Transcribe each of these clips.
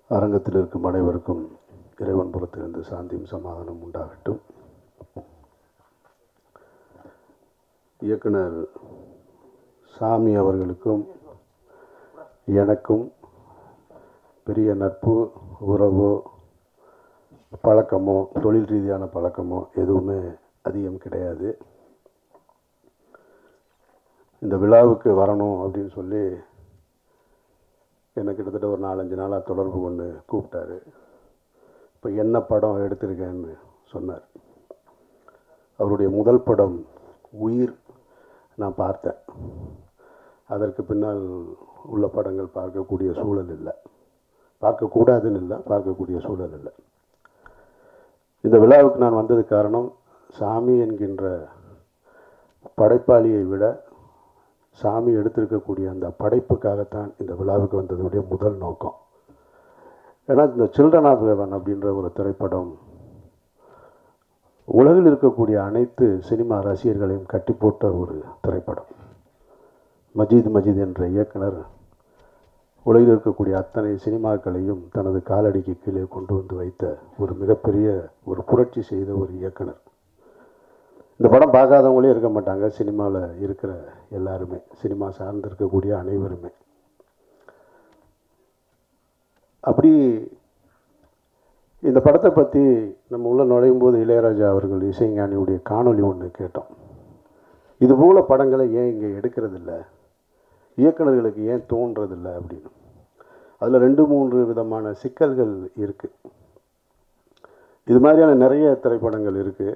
அரங்கத்தில் இருக்கும் அனைவருக்கும் இறைவன் புறத்திலிருந்து சாந்தியும் சமாதானம் உண்டாகட்டும் இயக்குனர் சாமி அவர்களுக்கும் எனக்கும் பெரிய நட்பு உறவோ பழக்கமோ தொழில் ரீதியான பழக்கமோ எதுவுமே அதிகம் கிடையாது இந்த விழாவுக்கு வரணும் அப்படின்னு சொல்லி என்னை கிட்டத்தட்ட ஒரு நாலஞ்சு நாளாக தொடர்பு கொண்டு கூப்பிட்டாரு இப்போ என்ன படம் எடுத்திருக்கேன்னு சொன்னார் அவருடைய முதல் படம் உயிர் நான் பார்த்தேன் அதற்கு பின்னால் உள்ள படங்கள் பார்க்கக்கூடிய சூழல் இல்லை பார்க்கக்கூடாதுன்னு இல்லை பார்க்கக்கூடிய சூழல் இல்லை இந்த விழாவுக்கு நான் வந்தது காரணம் சாமி என்கின்ற படைப்பாளியை விட சாமி எடுத்திருக்கக்கூடிய அந்த படைப்புக்காகத்தான் இந்த விழாவுக்கு வந்ததுடைய முதல் நோக்கம் ஏன்னா இந்த சில்ட்ரன் ஆஃப் ஹெவன் அப்படின்ற ஒரு திரைப்படம் உலகில் இருக்கக்கூடிய அனைத்து சினிமா ரசிகர்களையும் கட்டி போட்ட ஒரு திரைப்படம் மஜீத் மஜீத் என்ற இயக்குனர் உலகில் இருக்கக்கூடிய அத்தனை சினிமாக்களையும் தனது காலடிக்கு கீழே கொண்டு வந்து வைத்த ஒரு மிகப்பெரிய ஒரு புரட்சி செய்த ஒரு இயக்குனர் இந்த படம் பார்க்காதவங்களே இருக்க மாட்டாங்க சினிமாவில் இருக்கிற எல்லாருமே சினிமா சார்ந்து இருக்கக்கூடிய அனைவருமே அப்படி இந்த படத்தை பற்றி நம்ம உள்ள நுழையும் போது இளையராஜா அவர்கள் இசைஞானியுடைய காணொளி ஒன்று கேட்டோம் இது போல படங்களை ஏன் இங்கே எடுக்கிறதில்ல இயக்குநர்களுக்கு ஏன் தோன்றதில்லை அப்படின்னு அதில் ரெண்டு மூன்று விதமான சிக்கல்கள் இருக்குது இது மாதிரியான நிறைய திரைப்படங்கள் இருக்குது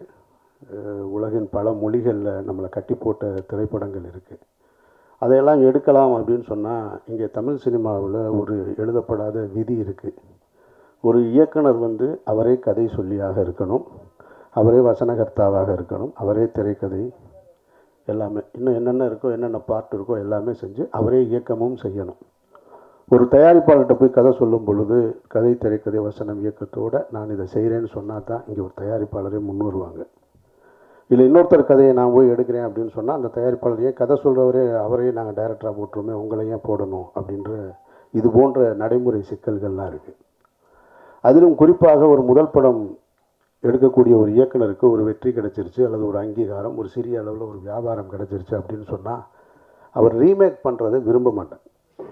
உலகின் பல மொழிகளில் நம்மளை கட்டி போட்ட திரைப்படங்கள் இருக்குது அதையெல்லாம் எடுக்கலாம் அப்படின்னு சொன்னால் இங்கே தமிழ் சினிமாவில் ஒரு எழுதப்படாத விதி இருக்குது ஒரு இயக்குனர் வந்து அவரே கதை சொல்லியாக இருக்கணும் அவரே வசனகர்த்தாவாக இருக்கணும் அவரே திரைக்கதை எல்லாமே இன்னும் என்னென்ன இருக்கோ என்னென்ன பார்ட் இருக்கோ எல்லாமே செஞ்சு அவரே இயக்கமும் செய்யணும் ஒரு தயாரிப்பாளர்கிட்ட போய் கதை சொல்லும் பொழுது கதை திரைக்கதை வசனம் இயக்கத்தோடு நான் இதை செய்கிறேன்னு சொன்னால் தான் இங்கே ஒரு தயாரிப்பாளரே முன் வருவாங்க இல்லை இன்னொருத்தர் கதையை நான் போய் எடுக்கிறேன் அப்படின்னு சொன்னால் அந்த தயாரிப்பாளர் ஏன் கதை சொல்கிறவரே அவரையே நாங்கள் டைரக்டராக போட்டுருமே உங்களை ஏன் போடணும் அப்படின்ற இது போன்ற நடைமுறை சிக்கல்கள்லாம் இருக்குது அதிலும் குறிப்பாக ஒரு முதல் படம் எடுக்கக்கூடிய ஒரு இயக்குனருக்கு ஒரு வெற்றி கிடைச்சிருச்சு அல்லது ஒரு அங்கீகாரம் ஒரு சிறிய அளவில் ஒரு வியாபாரம் கிடைச்சிருச்சு அப்படின்னு சொன்னால் அவர் ரீமேக் பண்ணுறதை விரும்ப மாட்டார்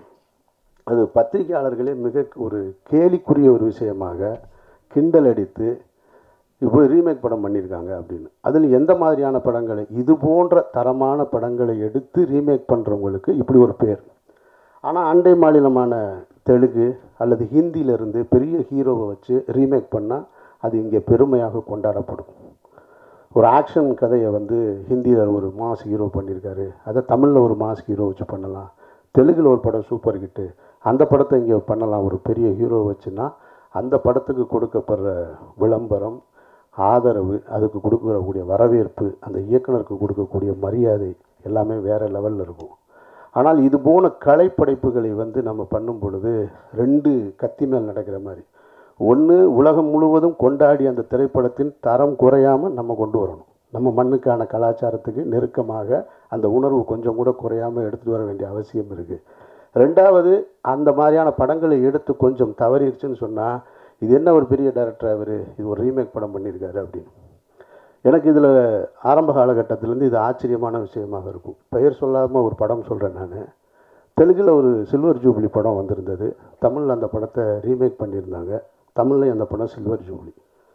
அது பத்திரிகையாளர்களே மிக ஒரு கேலிக்குரிய ஒரு விஷயமாக கிண்டல் அடித்து இப்போ ரீமேக் படம் பண்ணியிருக்காங்க அப்படின்னு அதில் எந்த மாதிரியான படங்களை இது போன்ற தரமான படங்களை எடுத்து ரீமேக் பண்ணுறவங்களுக்கு இப்படி ஒரு பேர் ஆனால் அண்டை மாநிலமான தெலுங்கு அல்லது ஹிந்தியிலிருந்து பெரிய ஹீரோவை வச்சு ரீமேக் பண்ணால் அது இங்கே பெருமையாக கொண்டாடப்படும் ஒரு ஆக்ஷன் கதையை வந்து ஹிந்தியில் ஒரு மாஸ் ஹீரோ பண்ணியிருக்காரு அதை தமிழில் ஒரு மாஸ் ஹீரோ வச்சு பண்ணலாம் தெலுங்கில் ஒரு படம் சூப்பர் ஹிட்டு அந்த படத்தை இங்கே பண்ணலாம் ஒரு பெரிய ஹீரோ வச்சுன்னா அந்த படத்துக்கு கொடுக்கப்படுற விளம்பரம் ஆதரவு அதுக்கு கொடுக்கக்கூடிய வரவேற்பு அந்த இயக்குனருக்கு கொடுக்கக்கூடிய மரியாதை எல்லாமே வேறு லெவலில் இருக்கும் ஆனால் இது போன கலைப்படைப்புகளை வந்து நம்ம பண்ணும் பொழுது ரெண்டு கத்தி மேல் நடக்கிற மாதிரி ஒன்று உலகம் முழுவதும் கொண்டாடி அந்த திரைப்படத்தின் தரம் குறையாமல் நம்ம கொண்டு வரணும் நம்ம மண்ணுக்கான கலாச்சாரத்துக்கு நெருக்கமாக அந்த உணர்வு கொஞ்சம் கூட குறையாமல் எடுத்துகிட்டு வர வேண்டிய அவசியம் இருக்குது ரெண்டாவது அந்த மாதிரியான படங்களை எடுத்து கொஞ்சம் தவறிடுச்சுன்னு சொன்னால் இது என்ன ஒரு பெரிய டைரக்டர் அவர் இது ஒரு ரீமேக் படம் பண்ணியிருக்காரு அப்படின்னு எனக்கு இதில் ஆரம்ப காலகட்டத்திலேருந்து இது ஆச்சரியமான விஷயமாக இருக்கும் பெயர் சொல்லாமல் ஒரு படம் சொல்கிறேன் நான் தெலுங்கில் ஒரு சில்வர் ஜூப்ளி படம் வந்திருந்தது தமிழில் அந்த படத்தை ரீமேக் பண்ணியிருந்தாங்க தமிழ்லையும் அந்த படம் சில்வர் ஜூப்ளி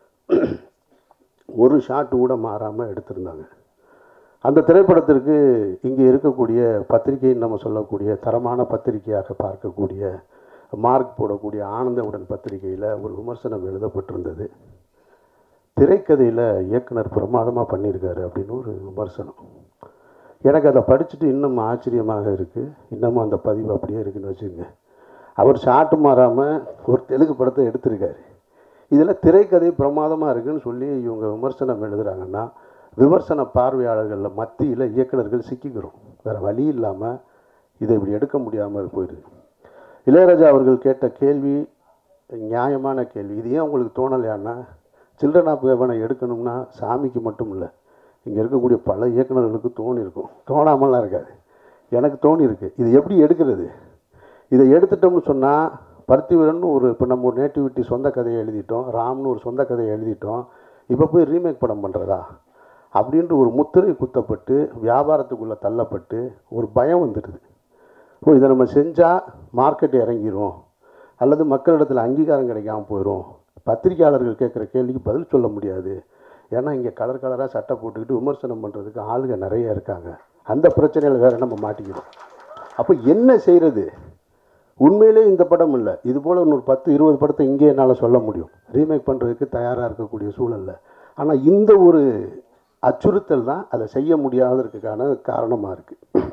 ஒரு ஷாட்டு கூட மாறாமல் எடுத்திருந்தாங்க அந்த திரைப்படத்திற்கு இங்கே இருக்கக்கூடிய பத்திரிகைன்னு நம்ம சொல்லக்கூடிய தரமான பத்திரிகையாக பார்க்கக்கூடிய மார்க் போடக்கூடிய ஆனந்தவுடன் பத்திரிகையில் ஒரு விமர்சனம் எழுதப்பட்டிருந்தது திரைக்கதையில் இயக்குனர் பிரமாதமாக பண்ணியிருக்காரு அப்படின்னு ஒரு விமர்சனம் எனக்கு அதை படிச்சுட்டு இன்னும் ஆச்சரியமாக இருக்குது இன்னமும் அந்த பதிவு அப்படியே இருக்குன்னு வச்சுக்கோங்க அவர் ஷாட்டு மாறாமல் ஒரு தெலுங்கு படத்தை எடுத்திருக்காரு இதில் திரைக்கதை பிரமாதமாக இருக்குன்னு சொல்லி இவங்க விமர்சனம் எழுதுகிறாங்கன்னா விமர்சன பார்வையாளர்களில் மத்தியில் இயக்குனர்கள் சிக்கிக்கிறோம் வேறு வழி இல்லாமல் இதை இப்படி எடுக்க முடியாமல் போயிடுது இளையராஜா அவர்கள் கேட்ட கேள்வி நியாயமான கேள்வி இது ஏன் உங்களுக்கு தோணலையான்னா சில்ட்ரன் ஆஃப் ஹெவனை எடுக்கணும்னா சாமிக்கு மட்டும் இல்லை இங்கே இருக்கக்கூடிய பல இயக்குநர்களுக்கு தோணி இருக்கும் தோணாமலாம் இருக்காது எனக்கு தோணி இருக்கு இது எப்படி எடுக்கிறது இதை எடுத்துட்டோம்னு சொன்னால் பருத்திவீரன் ஒரு இப்போ நம்ம ஒரு நேட்டிவிட்டி சொந்த கதையை எழுதிட்டோம் ராம்னு ஒரு சொந்த கதையை எழுதிட்டோம் இப்போ போய் ரீமேக் படம் பண்ணுறதா அப்படின்ற ஒரு முத்திரை குத்தப்பட்டு வியாபாரத்துக்குள்ளே தள்ளப்பட்டு ஒரு பயம் வந்துடுது ஓ இதை நம்ம செஞ்சால் மார்க்கெட் இறங்கிரும் அல்லது மக்களிடத்தில் அங்கீகாரம் கிடைக்காம போயிடும் பத்திரிக்கையாளர்கள் கேட்குற கேள்விக்கு பதில் சொல்ல முடியாது ஏன்னா இங்கே கலர் கலராக சட்டை போட்டுக்கிட்டு விமர்சனம் பண்ணுறதுக்கு ஆளுங்க நிறைய இருக்காங்க அந்த பிரச்சனையில் வேறு நம்ம மாட்டிக்கிறோம் அப்போ என்ன செய்கிறது உண்மையிலே இந்த படம் இல்லை இது போல் இன்னொரு பத்து இருபது படத்தை இங்கே என்னால் சொல்ல முடியும் ரீமேக் பண்ணுறதுக்கு தயாராக இருக்கக்கூடிய சூழலில் ஆனால் இந்த ஒரு அச்சுறுத்தல் தான் அதை செய்ய முடியாததுக்கான காரணமாக இருக்குது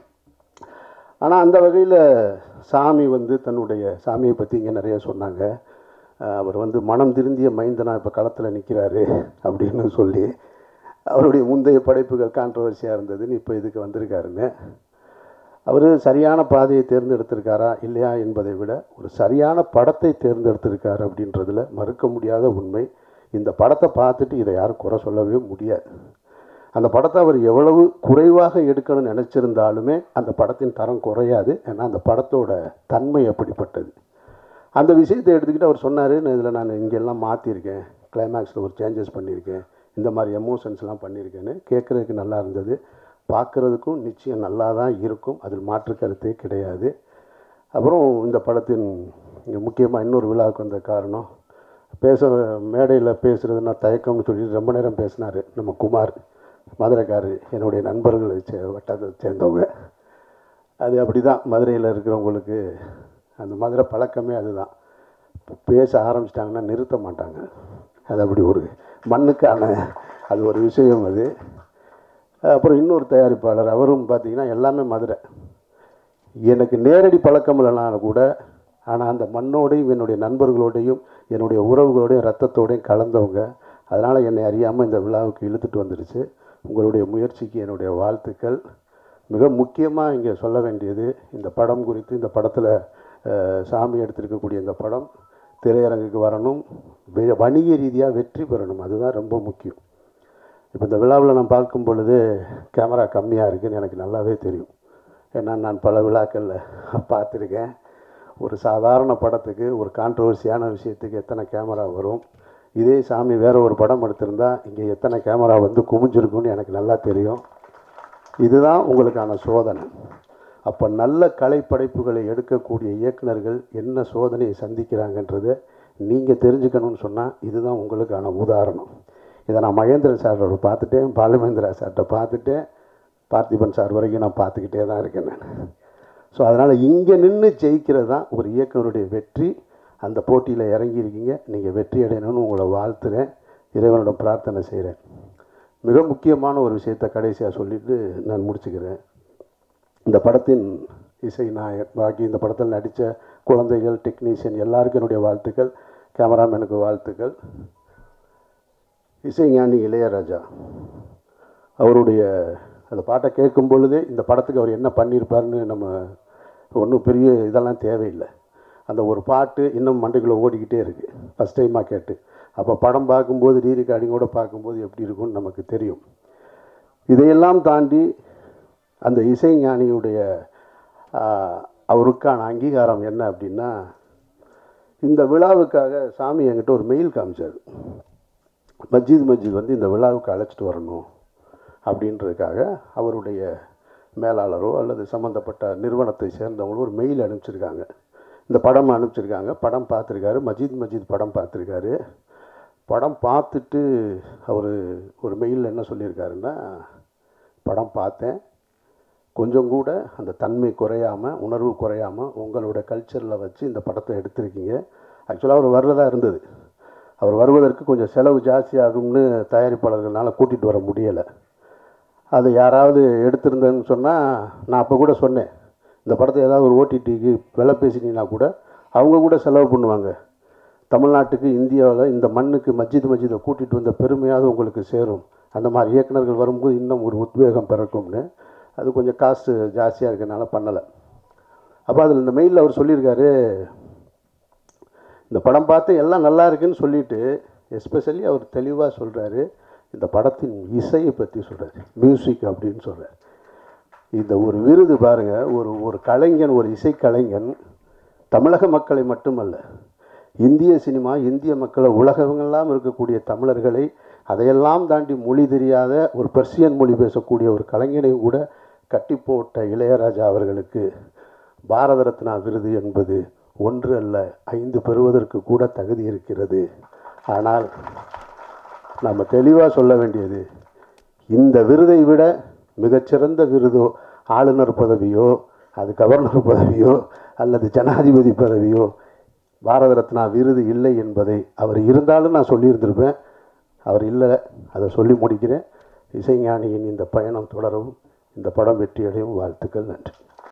ஆனால் அந்த வகையில் சாமி வந்து தன்னுடைய சாமியை பற்றி இங்கே நிறைய சொன்னாங்க அஹ் அவர் வந்து மனம் திருந்திய மைந்தனா இப்போ களத்தில் நிற்கிறாரு அப்படின்னு சொல்லி அவருடைய முந்தைய படைப்புகள் கான்ட்ரவர்சியாக இருந்ததுன்னு இப்போ இதுக்கு வந்திருக்காருன்னு அவர் சரியான பாதையை தேர்ந்தெடுத்திருக்காரா இல்லையா என்பதை விட ஒரு சரியான படத்தை தேர்ந்தெடுத்திருக்காரு அப்படின்றதுல மறுக்க முடியாத உண்மை இந்த படத்தை பார்த்துட்டு இதை யாரும் குறை சொல்லவே முடியாது அந்த படத்தை அவர் எவ்வளவு குறைவாக எடுக்கணும்னு நினச்சிருந்தாலுமே அந்த படத்தின் தரம் குறையாது ஏன்னா அந்த படத்தோட தன்மை அப்படிப்பட்டது அந்த விஷயத்தை எடுத்துக்கிட்டு அவர் சொன்னார் நான் இதில் நான் இங்கெல்லாம் மாற்றிருக்கேன் கிளைமேக்ஸில் ஒரு சேஞ்சஸ் பண்ணியிருக்கேன் இந்த மாதிரி எமோஷன்ஸ்லாம் பண்ணியிருக்கேன்னு கேட்குறதுக்கு நல்லா இருந்தது பார்க்குறதுக்கும் நிச்சயம் நல்லா தான் இருக்கும் அதில் மாற்று கருத்தே கிடையாது அப்புறம் இந்த படத்தின் முக்கியமாக இன்னொரு விழாவுக்கு வந்த காரணம் பேச மேடையில் பேசுகிறதுனா தயக்கம்னு சொல்லி ரொம்ப நேரம் பேசினார் நம்ம குமார் மதுரைக்காரர் என்னுடைய நண்பர்கள் சே வட்டத்தை சேர்ந்தவங்க அது அப்படி தான் மதுரையில் இருக்கிறவங்களுக்கு அந்த மதுரை பழக்கமே அதுதான் பேச ஆரம்பிச்சிட்டாங்கன்னா நிறுத்த மாட்டாங்க அது அப்படி ஒரு மண்ணுக்கான அது ஒரு விஷயம் அது அப்புறம் இன்னொரு தயாரிப்பாளர் அவரும் பார்த்தீங்கன்னா எல்லாமே மதுரை எனக்கு நேரடி பழக்கம் இல்லைனாலும் கூட ஆனால் அந்த மண்ணோடையும் என்னுடைய நண்பர்களோடையும் என்னுடைய உறவுகளோடையும் ரத்தத்தோடையும் கலந்தவங்க அதனால் என்னை அறியாமல் இந்த விழாவுக்கு இழுத்துட்டு வந்துருச்சு உங்களுடைய முயற்சிக்கு என்னுடைய வாழ்த்துக்கள் மிக முக்கியமாக இங்கே சொல்ல வேண்டியது இந்த படம் குறித்து இந்த படத்தில் சாமி எடுத்திருக்கக்கூடிய இந்த படம் திரையரங்குக்கு வரணும் வெ- வணிக ரீதியாக வெற்றி பெறணும் அதுதான் ரொம்ப முக்கியம் இப்போ இந்த விழாவில் நான் பார்க்கும் பொழுது கேமரா கம்மியாக இருக்குன்னு எனக்கு நல்லாவே தெரியும் ஏன்னா நான் பல விழாக்களில் பார்த்துருக்கேன் ஒரு சாதாரண படத்துக்கு ஒரு கான்ட்ரவர்சியான விஷயத்துக்கு எத்தனை கேமரா வரும் இதே சாமி வேற ஒரு படம் எடுத்திருந்தா இங்கே எத்தனை கேமரா வந்து குமிஞ்சிருக்கும்னு எனக்கு நல்லா தெரியும் இதுதான் உங்களுக்கான சோதனை அப்போ நல்ல கலைப்படைப்புகளை எடுக்கக்கூடிய இயக்குனர்கள் என்ன சோதனையை சந்திக்கிறாங்கன்றதை நீங்கள் தெரிஞ்சுக்கணும்னு சொன்னால் இதுதான் உங்களுக்கான உதாரணம் இதை நான் மகேந்திரன் சாரோட பார்த்துட்டேன் பாலுமேந்திரா சார்கிட்ட பார்த்துட்டேன் பார்த்திபன் சார் வரைக்கும் நான் பார்த்துக்கிட்டே தான் இருக்கேன் நான் ஸோ அதனால் இங்கே நின்று ஜெயிக்கிறது தான் ஒரு இயக்குனருடைய வெற்றி அந்த போட்டியில் இறங்கியிருக்கீங்க நீங்கள் வெற்றி அடையணும்னு உங்களை வாழ்த்துறேன் இறைவனிடம் பிரார்த்தனை செய்கிறேன் மிக முக்கியமான ஒரு விஷயத்தை கடைசியாக சொல்லிட்டு நான் முடிச்சுக்கிறேன் இந்த படத்தின் இசை நாயகன் பாக்கி இந்த படத்தில் நடித்த குழந்தைகள் டெக்னீஷியன் எல்லாருக்கும் என்னுடைய வாழ்த்துக்கள் கேமராமேனுக்கு வாழ்த்துக்கள் இசைஞானி இளையராஜா அவருடைய அந்த பாட்டை கேட்கும் பொழுதே இந்த படத்துக்கு அவர் என்ன பண்ணியிருப்பாருன்னு நம்ம ஒன்றும் பெரிய இதெல்லாம் தேவையில்லை அந்த ஒரு பாட்டு இன்னும் மண்டைக்குள்ளே ஓடிக்கிட்டே இருக்குது ஃபஸ்ட் டைமாக கேட்டு அப்போ படம் பார்க்கும்போது ரீ ரெக்கார்டிங்கோட பார்க்கும்போது எப்படி இருக்கும்னு நமக்கு தெரியும் இதையெல்லாம் தாண்டி அந்த இசைஞானியுடைய ஆஹ், அவருக்கான அங்கீகாரம் என்ன அப்படின்னா இந்த விழாவுக்காக சாமி என்கிட்ட ஒரு மெயில் காமிச்சார் மஜித் மஜித் வந்து இந்த விழாவுக்கு அழைச்சிட்டு வரணும் அப்படின்றதுக்காக அவருடைய மேலாளரோ அல்லது சம்மந்தப்பட்ட நிறுவனத்தை சேர்ந்தவங்களோ ஒரு மெயில் அனுப்பிச்சிருக்காங்க இந்த படம் அனுப்பிச்சிருக்காங்க படம் பார்த்துருக்காரு மஜித் மஜித் படம் பார்த்துருக்காரு படம் பார்த்துட்டு அவர் ஒரு மெயிலில் என்ன சொல்லியிருக்காருன்னா படம் பார்த்தேன் கொஞ்சம் கூட அந்த தன்மை குறையாமல் உணர்வு குறையாமல் உங்களோட கல்ச்சரில் வச்சு இந்த படத்தை எடுத்திருக்கீங்க ஆக்சுவலாக அவர் வர்றதா இருந்தது அவர் வருவதற்கு கொஞ்சம் செலவு ஜாஸ்தியாகும்னு தயாரிப்பாளர்களால் கூட்டிகிட்டு வர முடியலை அது யாராவது எடுத்திருந்தேன்னு சொன்னால் நான் அப்போ கூட சொன்னேன் இந்த படத்தை ஏதாவது ஒரு ஓடிடிக்கு விலை பேசினீங்கன்னா கூட அவங்க கூட செலவு பண்ணுவாங்க தமிழ்நாட்டுக்கு இந்தியாவில் இந்த மண்ணுக்கு மஸ்ஜித் மஸ்ஜிதை கூட்டிகிட்டு வந்த பெருமையாவது உங்களுக்கு சேரும் அந்த மாதிரி இயக்குனர்கள் வரும்போது இன்னும் ஒரு உத்வேகம் பிறக்கும்னு அது கொஞ்சம் காசு ஜாஸ்தியாக இருக்கனால பண்ணலை அப்போ அதில் இந்த மெயிலில் அவர் சொல்லியிருக்காரு இந்த படம் பார்த்து எல்லாம் நல்லா இருக்குன்னு சொல்லிட்டு எஸ்பெஷலி அவர் தெளிவாக சொல்கிறாரு இந்த படத்தின் இசையை பற்றி சொல்கிறாரு மியூசிக் அப்படின்னு சொல்கிறார் இந்த ஒரு விருது பாருங்கள் ஒரு ஒரு கலைஞன் ஒரு இசைக்கலைஞன் தமிழக மக்களை மட்டுமல்ல இந்திய சினிமா இந்திய மக்களை உலகமெல்லாம் இருக்கக்கூடிய தமிழர்களை அதையெல்லாம் தாண்டி மொழி தெரியாத ஒரு பெர்சியன் மொழி பேசக்கூடிய ஒரு கலைஞனை கூட கட்டி போட்ட இளையராஜா அவர்களுக்கு பாரத ரத்னா விருது என்பது ஒன்று அல்ல ஐந்து பெறுவதற்கு கூட தகுதி இருக்கிறது ஆனால் நம்ம தெளிவாக சொல்ல வேண்டியது இந்த விருதை விட மிகச்சிறந்த விருதோ ஆளுநர் பதவியோ அது கவர்னர் பதவியோ அல்லது ஜனாதிபதி பதவியோ பாரத ரத்னா விருது இல்லை என்பதை அவர் இருந்தாலும் நான் சொல்லியிருந்திருப்பேன் அவர் இல்லை அதை சொல்லி முடிக்கிறேன் இசைஞானியின் இந்த பயணம் தொடரவும் இந்த படம் வெற்றியடையும் வாழ்த்துக்கள் நன்றி